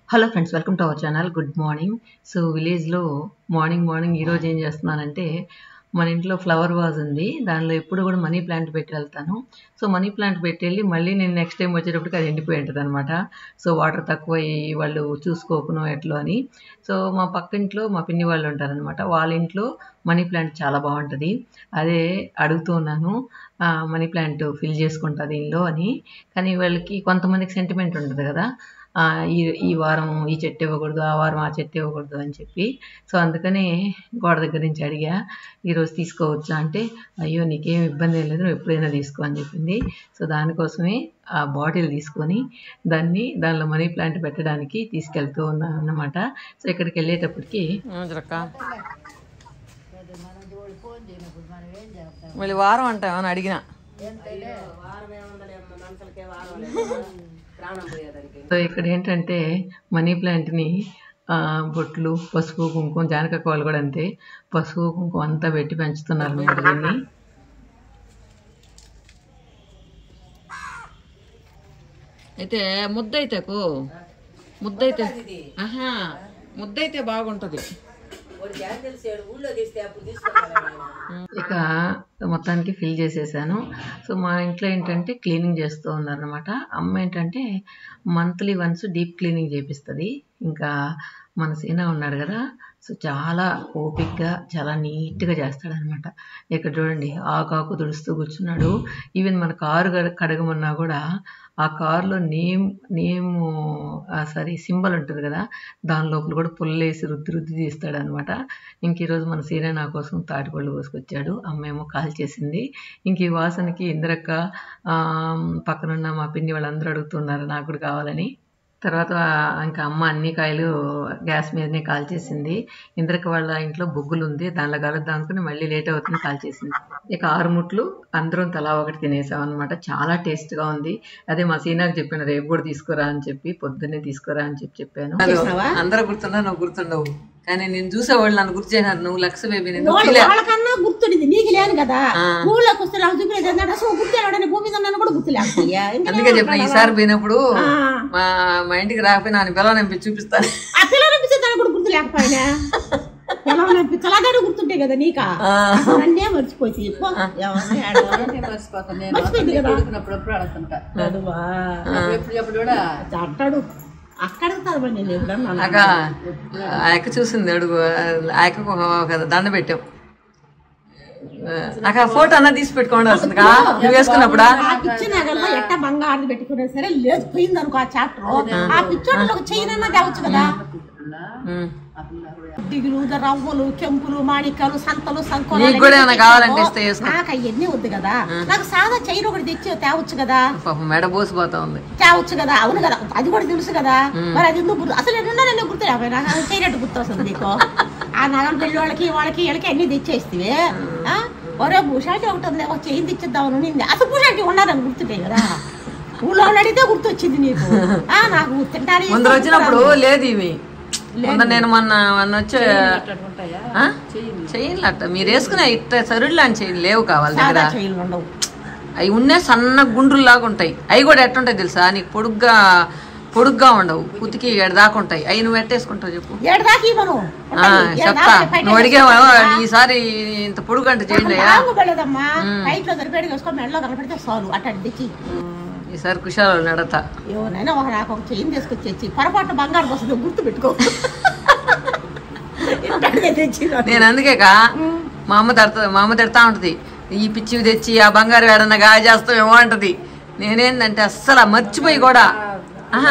Hello friends welcome to our channel good morning so విలేజ్లో morning morning ఈరోజు ఏం చేస్తున్నానంటే మన ఇంట్లో ఫ్లవర్ వాజ్ ఉంది దానిలో ఎప్పుడు కూడా మనీ ప్లాంట్ పెట్టి వెళ్తాను సో మనీ ప్లాంట్ పెట్టి వెళ్ళి మళ్ళీ నేను నెక్స్ట్ టైం వచ్చేటప్పటికి అది ఎండిపోయి ఉంటుంది అనమాట సో వాటర్ తక్కువ అయ్యి వాళ్ళు చూసుకోకను ఎట్లో అని సో మా పక్కింట్లో మా పిన్ని వాళ్ళు ఉంటారనమాట వాళ్ళ ఇంట్లో మనీ ప్లాంట్ చాలా బాగుంటుంది అదే అడుగుతూ ఉన్నాను ఆ, మనీ ప్లాంట్ ఫిల్ చేసుకుంటా దీనిలో అని కానీ వాళ్ళకి కొంతమందికి సెంటిమెంట్ ఉంటుంది కదా ఆ, ఈ ఈ వారం ఈ చెట్టు ఇవ్వకూడదు ఆ వారం ఆ చెట్టు ఇవ్వకూడదు అని చెప్పి సో అందుకని గోడ దగ్గర నుంచి అడిగా ఈరోజు తీసుకోవచ్చా అంటే అయ్యో నీకేం ఇబ్బంది ఏం లేదు నువ్వు ఎప్పుడైనా తీసుకో అని చెప్పింది సో దానికోసమే ఆ బాటిల్ తీసుకొని దాన్ని దానిలో మనీ ప్లాంట్ పెట్టడానికి తీసుకెళ్తూ ఉన్నాను అన్నమాట సో ఇక్కడికి వెళ్ళేటప్పటికి మళ్ళీ వారం అంట అని అడిగిన సో ఇక్కడ ఏంటంటే మనీ ప్లాంట్ని ఆ, బొట్లు పసుపు కుంకుమ జానకక్క వాళ్ళు కూడా అంతే పసుపు కుంకుమ అంతా పెట్టి పెంచుతున్నారు అన్నమాట దీన్ని అయితే ముద్దైతేకు ముద్దైతే ఆహా ముద్దైతే బాగుంటుంది ఇక మొత్తానికి ఫిల్ చేసేసాను సో మా ఇంట్లో ఏంటంటే క్లీనింగ్ చేస్తూ ఉన్నారనమాట అమ్మ ఏంటంటే మంత్లీ వన్స్ డీప్ క్లీనింగ్ చేపిస్తుంది ఇంకా మన సీనా ఉన్నాడు కదా సో చాలా ఓపిక్గా చాలా నీట్గా చేస్తాడనమాట ఇక్కడ చూడండి ఆకాకు తుడుస్తూ కూర్చున్నాడు ఈవెన్ మన కారు కడ- కడగమన్నా కూడా ఆ కారులో నేమ్ నేమ్ సారీ సింబల్ ఉంటుంది కదా దాని లోపల కూడా పుల్లేసి రుద్ది రుద్ది తీస్తాడు అనమాట ఇంక ఈరోజు మన సీరే నా కోసం తాటిపళ్ళు కోసుకొచ్చాడు అమ్మేమో కాల్ చేసింది ఇంక ఈ వాసనకి ఇందిరక్క ఆ, పక్కనున్న మా పిన్ని వాళ్ళందరూ అడుగుతున్నారు నాకు కూడా కావాలని తర్వాత ఇంకా అమ్మ అన్ని కాయలు గ్యాస్ మీదనే కాల్ చేసింది ఇంద్రక వాళ్ళ ఇంట్లో బొగ్గులు ఉంది దానిలో కలుద్దాం అనుకుని మళ్ళీ లేట్ అవుతుంది కాల్ చేసింది ఇక ఆరు ముట్లు అందరం తలా ఒకటి తినేసాం అనమాట చాలా టేస్ట్ గా ఉంది అదే మా సీనాకు చెప్పాను రేపు కూడా తీసుకురా అని చెప్పి పొద్దున్నే తీసుకురా అని చెప్పి చెప్పాను అందరూ గుర్తున్నా నువ్వు గుర్తుండవు కానీ నేను చూసేవాళ్ళు నన్ను గుర్తు చేశారు నువ్వు లక్ష బేబీ వాళ్ళు వాళ్ళకన్నా గుర్తుండింది నీకు లేను కదా ఊళ్ళోకి వస్తే నాకు చూపించేది ఏంటంటే అసలు గుర్తులేడని భూమి మీద ఉన్నాను కూడా గుర్తులేకపోయా ఇంకా అందుకే చెప్పిన ఈసారి పోయినప్పుడు ఆ. మా మా ఇంటికి రాకపోయినా ఆయన పిల్లలు చూపిస్తాను ఆ పిల్లలు అనిపించే దానికి కూడా గుర్తు లేకపోయినా పిల్లలు అనిపించలాగానే గుర్తుంటే కదా నీకా నన్నే మర్చిపోయి పో, ఎవరిని ఏడవని. మర్చిపోయింది కదా అడువా. అంటాడు అక్కడ తరబడి నేను ఎప్పుడన్నా అక్క ఆ అక్క చూసింది అడుగు ఆ అక్కకు ఒక ఒక దండ పెట్టాం అక్క ఫోటో అన్న తీసి పెట్టుకోండి వస్తుంది నువ్వు వేసుకున్నప్పుడా ఆ పిచ్చి నగల్లో ఎట్ట బంగారు పెట్టుకున్నా సరే లేదు పోయింది అనుకో ఆ చాప్టర్ ఆ పిచ్చోళ్ళు ఒక చైన్ అన్న తేవచ్చు కదా ఉమ్. దిగులు రవ్వలు కెంపులు మాణిక్యాలు సంతలు సంకోలు నీకు కూడా ఏమైనా కావాలంటే ఇస్తే వేసుకో. నాకు అవన్నీ వద్దు కదా నాకు సాదా చైన్ ఒకటి తెచ్చి తేవచ్చు కదా పాపం మెడ పోసిపోతా ఉంది తేవచ్చు కదా అవును కదా అది కూడా తెలుసు కదా మరి అది ఎందుకు గుర్తు అసలు నేను నన్ను గుర్తు లేకపోయినా చేయనట్టు గుర్తు వస్తుంది నీకు ఆ నగలు పెళ్లి వాళ్ళకి వాళ్ళకి వీళ్ళకి అన్ని తెచ్చేస్తే ఒరే భూషాటి ఒకటి ఉంది ఒక చైన్ తెచ్చిద్దామని నింది అసలు భూషాటి ఉన్నారని గుర్తుంటాయి కదా ఊళ్ళో వాళ్ళు అడిగితే గుర్తు వచ్చింది నీకు ఆ నాకు తింటాను ముందర వచ్చినప్పుడు లేదు ఇవి మొన్న నేను మొన్న మొన్న వచ్చే ఆ? చెయ్యలు అట్ట మీరు వేసుకునే ఇట్ట సరుడు లాంటి చెయ్యి లేవు కావాలి దగ్గర సాదా చైన్లు ఉండవు అవి ఉన్నే సన్న గుండ్రులాగా ఉంటాయి అవి కూడా ఎట్టుంటాయి తెలుసా నీకు పొడుగ్గా పొడుగ్గా ఉండవు కుతికి దాకా ఉంటాయి అవి నువ్వు ఎట్టేసుకుంటావు చెప్పు ఏడు దాకా ఇవ్వను ఆ, చెప్తా నువ్వు అడిగావా ఈసారి ఇంత పొడుగు అంటే చేయండి అయ్యా బాగుపడలేదమ్మా బయట సరిపేడు వేసుకో మెడలో కనపడితే చాలు అట్ట తెచ్చి ఈసారి కుషాలు నడత ఎవరైనా ఒక నాకు ఒక చైన్ తీసుకొచ్చి పొరపాటు బంగారు వస్తుంది గుర్తు పెట్టుకో ఇంటికాడికే తెచ్చి నేను అందుకేక మా అమ్మ తిడతా మా అమ్మ తిడతా ఉంటది ఈ పిచ్చివి తెచ్చి ఆ బంగారు ఏడన్నా గాయ చేస్తావేమో అంటది నేనేందంటే అస్సలు మర్చిపోయి కూడా ఆహా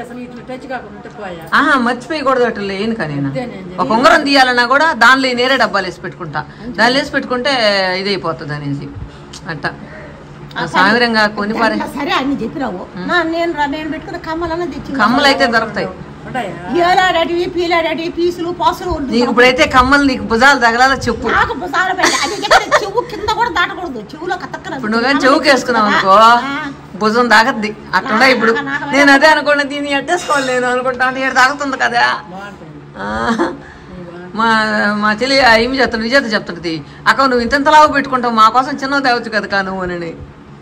ఆహా మర్చిపోయకూడదు అట్లా లేను కానీ నేను ఒక ఉంగరం తీయాలన్నా కూడా దానిలో ఈ నేరే డబ్బాలు వేసి పెట్టుకుంటా దానిలో వేసి పెట్టుకుంటే ఇదైపోతుంది అనేసి అట్ట సామిరంగా కొని పారే సరే అన్ని చెప్పినావు నా నేను రా- నేను పెట్టుకున్న కమ్మలన్నా తెచ్చి కమ్మలు అయితే దొరుకుతాయి ఏలాడేటివి పీలాడేటివి పీసులు పాసులు ఉండు. నీకు ఇప్పుడైతే కమ్మలు నీకు భుజాలు తగలాల చెప్పు నాకు బుసాల పెట్టి అది ఎక్కడ చెవు కింద కూడా దాటకూడదు చెవులో కతక్కన ఇప్పుడు నువ్వు కానీ చెవుకి వేసుకున్నావు అనుకో భుజం తాగద్ది అట్లా ఇప్పుడు నేను అదే అనుకున్నా దీన్ని ఎట్టేసుకోవాలి నేను అనుకుంటాను ఇక్కడ తాగుతుంది కదా ఆ, మా మా చెల్లి ఏమి చెప్తాను విజేత చెప్తుంది అక్క నువ్వు ఇంత లావు పెట్టుకుంటావు మా కోసం చిన్నది తేవచ్చు కదా కా నువ్వు అని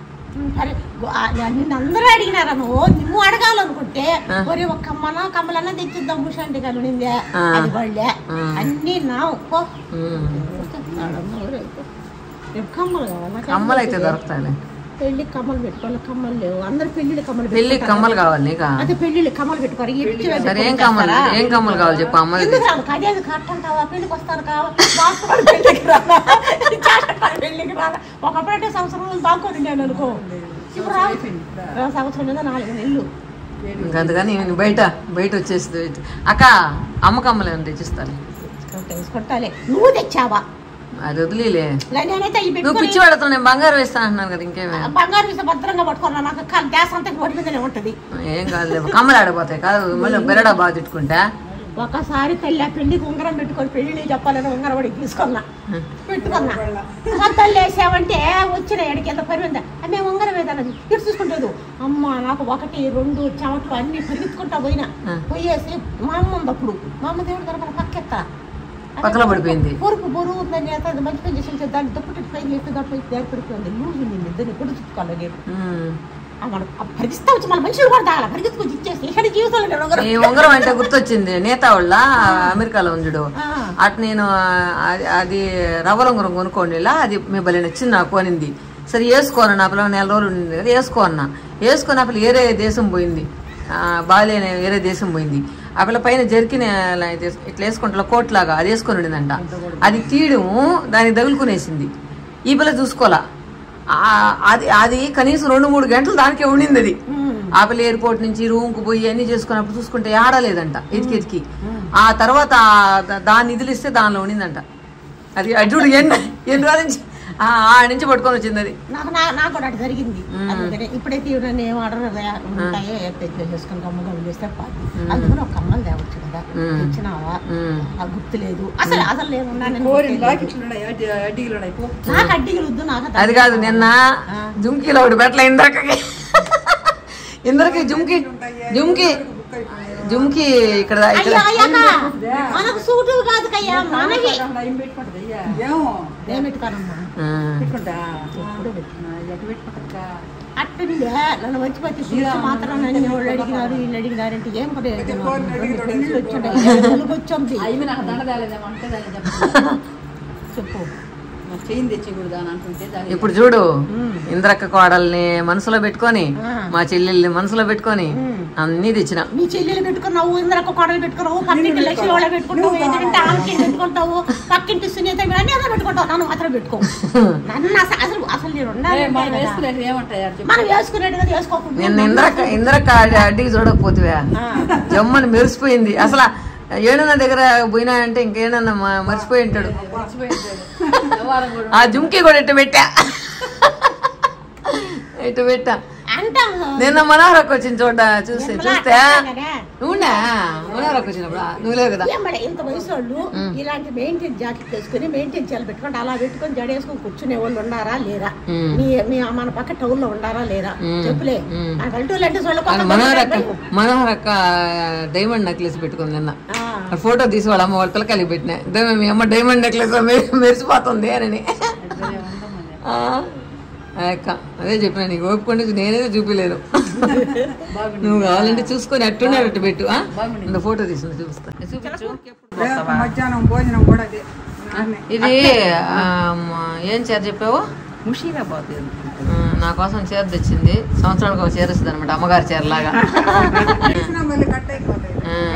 సరే ఆ, నిన్ను అందరూ అడిగినారా నువ్వు నువ్వు అడగాలనుకుంటే ఒరే ఒక కమ్మన కమ్మలన్నా తెచ్చిద్దాం ముషండి కానీ నిందే ఆ. అది వాళ్ళే ఆ. అన్నీ నా పో ఉమ్. ఆడమ్మ, ఒరే, పో. రేపు కమ్మలు కావాలా కమ్మలు అయితే దొరుకుతాయి పెళ్లి కమ్మలు పెట్టుకోవాలి కమ్మలు లేవు అందరు పెళ్లి కమ్మలు పెళ్ళి పెట్టుకుంటారు. కమ్మలు కావాలి నీకా అదే పెళ్లిళ్ళు కమ్మలు పెట్టుకోరు ఇచ్చి సరే ఏం కమ్మలు ఏం కమ్మలు కావాలి చెప్పు అమ్మ ఎందుకు రాను కదేది కట్టంటావా పెళ్లికి వస్తాను కావా బాగుపడి పెళ్లికి రానా చేస్తాను పెళ్లికి రానా ఒకప్పుడంటే సంవత్సరం బాగుంది నేను అనుకో ఇప్పుడు రా రా, సంవత్సరం మీద నాలుగు నెలలు ఇంకా అందుకని నేను బయట బయట వచ్చేసి అక్క అమ్మ కమ్మలు ఏమైనా తెచ్చిస్తారు తీసుకుంటాలే నువ్వు తెచ్చావా అది వదిలేలే లే, నేనైతే ఈ నువ్వు పెట్టుకొని పిచ్చి పడతావు నేను బంగారం వేస్తా అంటున్నాను కదా ఇంకేమే బంగారు విషయం భద్రంగా పట్టుకున్నా నాకు కాలు గ్యాస్ అంతా ఒడి మీదనే ఉంటది ఏం కాదు కమ్మలు ఆడిపోతాయి కాదు మళ్ళీ బెరడా బాగా తిట్టుకుంటా ఒకసారి పెళ్ళి పెళ్లికి ఉంగరం పెట్టుకొని పెళ్లి చెప్పాలని ఉంగరం వాడికి తీసుకున్నా పెట్టుకున్నా కొత్తలు వేసావంటే వచ్చిన ఎడికి ఎంత పని ఉందా "ఆ, మేము ఉంగరం ఏదన్నది ఇటు చూసుకుంటలేదు అమ్మ నాకు ఒకటి రెండు చెమట్లు అన్ని పరిగెత్తుకుంటా పోయినా పోయేసి మా అమ్మ ఉంది అప్పుడు మా అమ్మ దేవుడు దొరకన పక్కెత్తా పక్కన పడిపోయింది పొరుగు బరువు ఉందని చేత అది మంచి పని చేసి దాన్ని దుప్పటి పైన చేస్తే దాంట్లో దేని పడిపోయింది లూజ్ ఉంది ఇద్దరిని ఎప్పుడు చుట్టుకోవాలి నేను ఉమ్. ఆ మనం ఆ పరిగిస్తా వచ్చి మన మనుషులు కూడా తాగాల పరిగెత్తుకొచ్చి ఇచ్చేసి ఇక్కడ జీవితంలో నేను ఉంగరం ఈ ఉంగరం అంటే గుర్తొచ్చింది నేత వాళ్ళ అమెరికాలో ఉంజుడు ఆ. అటు నేను అది- అది రవ్వల ఉంగరం కొనుక్కోండి ఇలా అది మీ భలే నచ్చింది నాకు అనింది సరే వేసుకోను నా పిల్ల నెల రోజులు ఉండింది కదా వేసుకో అన్న వేసుకొని ఆ పిల్ల వేరే దేశం పోయింది ఆ, బాలి అనే వేరే దేశం పోయింది ఆ పిల్ల పైన జరికిన ఇలా ఇది వేసు- ఇట్లా వేసుకుంటా కోట్ లాగా అది వేసుకొని ఉండిందంట అది తీయడము దానికి తగులుకునేసింది ఈ పిల్ల చూసుకోవాలా ఆ, అది అది కనీసం రెండు మూడు గంటలు దానికే ఉండింది అది ఆ పిల్ల ఎయిర్పోర్ట్ నుంచి రూమ్ కు పోయి అన్ని చేసుకున్నప్పుడు చూసుకుంటే ఆడలేదంట ఎతికి ఎతికి ఆ తర్వాత ఆ ద- దాన్ని ఇదిలిస్తే దానిలో ఉండిందంట అది అడ్జుడు ఎన్ని ఎన్ని రోజుల నుంచి ఆ ఆ నుంచి పట్టుకొని వచ్చింది అది నాకు నా నాకు కూడా అటు జరిగింది అందుకనే ఇప్పుడైతే ఇవి నన్ను ఏం ఆర్డర్ ఉంటాయో తెచ్చి చేసుకుని కమ్మలు చేస్తే పాది అందుకని ఒక కమ్మలు తేవచ్చు కదా తెచ్చినావా ఉమ్. ఆ గుర్తు లేదు అసలు అసలు నేను ఉన్నానని కోరిన గుర్తే లేదు. లాకెట్లున్నాయి అడ్డి అడ్డీలు ఉన్నాయి పో నాకు అడ్డిగలు వద్దు నాకు అది కాదు నిన్న జుంకీలో ఒకటి పెట్టలే ఇందరకకి ఇందరకి జుంకి జుంకి జుంకి ఇక్కడ ఇక్కడ అయ్యా అయ్యాక మనకు సూటు కాదు కయ్యా మనవి ఏం పెట్టుకుంటది అయ్యా ఏమో నేను పెట్టుకోనమ్మా ఆ, పెట్టుకుంటా ఎటు పెట్టుకుంటా అట్టుండే నన్ను వచ్చి పచ్చి చూసి మాత్రం నన్ను వాళ్ళు అడిగినారు వీళ్ళు అడిగినారు అంటే ఏం ప్రయోజనం రెండు పెళ్ళిళ్ళు వచ్చుంటాయి తెలుగు వచ్చింది అయ్యి నాకు దండ తేలేదేమో అంటే దాన్ని చెప్పు చెప్పు నాకు చేయిని తెచ్చకూడదు అని అంటుంటే దాన్ని ఇప్పుడు చూడు ఇంద్రక్క కోడల్ని మనసులో పెట్టుకొని ఆ. మా చెల్లెల్ని మనసులో పెట్టుకొని అన్ని తెచ్చిన నీ చెల్లెలు పెట్టుకున్నావు ఇందరొక కోడలు పెట్టుకున్నావు పక్కింటి లక్ష్మి వాళ్ళ పెట్టుకుంటావు ఎదురింటి ఆమెకి పెట్టుకుంటావు పక్కింటి సునీత అన్ని అదే పెట్టుకుంటావు నన్ను మాత్రం పెట్టుకో నన్ను అసలు అసలు అసలు నేను ఉండాలి మనం వేసుకునేది ఏమంటాయి చెప్పు మనం వేసుకునేట్టుగా వేసుకోకుండా నిన్న ఇంద్రక్క ఇంద్రక్క అడ్డి- అడ్డికి చూడకపోతివా జమ్మని మెరిసిపోయింది అసలు ఏడన్న దగ్గర పోయినా అంటే ఇంకేడన్నా మ- మర్చిపోయి ఉంటాడు వ్యవహారం కూడా ఆ జుంకి కూడా ఇట్టు పెట్టా ఇటు పెట్టా అంటాం నిన్న మనోహరకు వచ్చింది చూడ చూస్తే చూస్తే కదా. నువ్వునా మనోహరకు వచ్చినప్పుడు నువ్వు లేవు కదా ఏం మరి ఇంత వయసు వాళ్ళు ఇలాంటి మెయింటైన్ జాకెట్ వేసుకుని మెయింటైన్ చేయాలి పెట్టుకుంటే అలా పెట్టుకొని జడేసుకొని కూర్చునే వాళ్ళు ఉన్నారా లేరా మ్. మీ మీ మన పక్క టౌన్ లో ఉండారా లేరా చెప్పులే మ్. నాకు అంటూ అంటే అది మనోహరక్క మనోహరక్క డైమండ్ నెక్లెస్ పెట్టుకుంది నిన్న ఆ ఫోటో తీసి వాళ్ళ అమ్మ వాళ్ళ పిల్లకాయలకి పెట్టినా ఇదే మీ అమ్మ డైమండ్ నెక్లెస్ మెరిసిపోతుంది అని ఆ, ఆ అక్క అదే చెప్పిన నీకు ఓపుకుంటే నేనేదో చూపిలేను నువ్వు కావాలంటే చూసుకొని అట్టుండే అట్టు పెట్టు ఆ? ఇంత ఫోటో తీసుకుని చూపిస్తా చూపించు మధ్యాహ్నం భోజనం కూడా అదే ఇది ఆ, మ- ఏం చీర చెప్పావు ముషీరాబాద్ ఆ, నా కోసం చీర తెచ్చింది సంవత్సరానికి ఒక చీర వస్తుంది అనమాట అమ్మగారి చీర లాగా మళ్ళీ కట్ అయిపోతాయి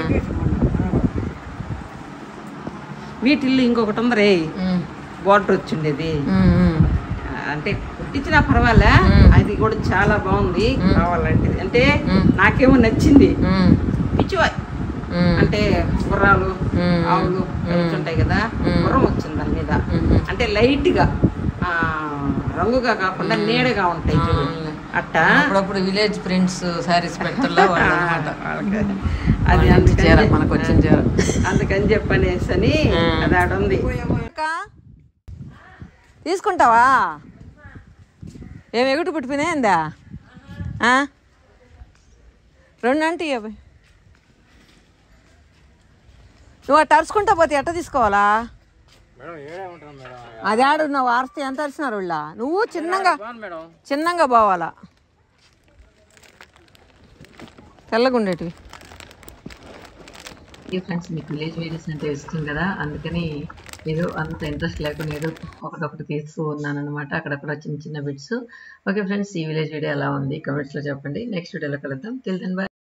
వీటిల్లో ఇంకొకటి ఉంది రే బార్డర్ వచ్చిండేది అంటే కుట్టించినా పర్వాలే అది కూడా చాలా బాగుంది కావాలంటే అంటే నాకేమో నచ్చింది పిచ్చివా అంటే గుర్రాలు మ్మ్. ఆవులు ఉంటాయి కదా గుర్రం వచ్చింది దాని మీద అంటే లైట్ గా ఆ, రంగుగా కాకుండా నీడగా ఉంటాయి చూడు అట్టా అప్పుడప్పుడు విలేజ్ ప్రింట్స్ శారీస్ పెడతా అనమాట వాళ్ళకి అది మంచి అందుకని చీర, మనకు వచ్చిన చీర. అందుకని చెప్పనేసి అని మ్మ్. అది ఆడ ఉంది తీసుకుంటావా ఏమి ఎగుటు పుట్టిపోయినాయిందా రెండు అంటే ఇవ్వ నువ్వు అట్ట అరుచుకుంటా పోతే ఎట్ట తీసుకోవాలా అది ఆడున్నావు ఆర్తి ఎంత అరిచినారు వాళ్ళ నువ్వు చిన్నగా చిన్నగా పోవాలా తెల్లగా ఉండేటివి ఈ ఫ్రెండ్స్ మీకు విలేజ్ వీడియోస్ అంటే ఇష్టం కదా అందుకని ఏదో అంత ఇంట్రెస్ట్ లేకుండా ఏదో ఒకటొకటి తీస్తూ ఉన్నాను అనమాట అక్కడక్కడ చిన్న చిన్న బిట్స్ ఓకే ఫ్రెండ్స్ ఈ విలేజ్ వీడియో ఎలా ఉంది కమెంట్స్లో చెప్పండి నెక్స్ట్ వీడియోలో కలుద్దాం తిల్ దెన్ బై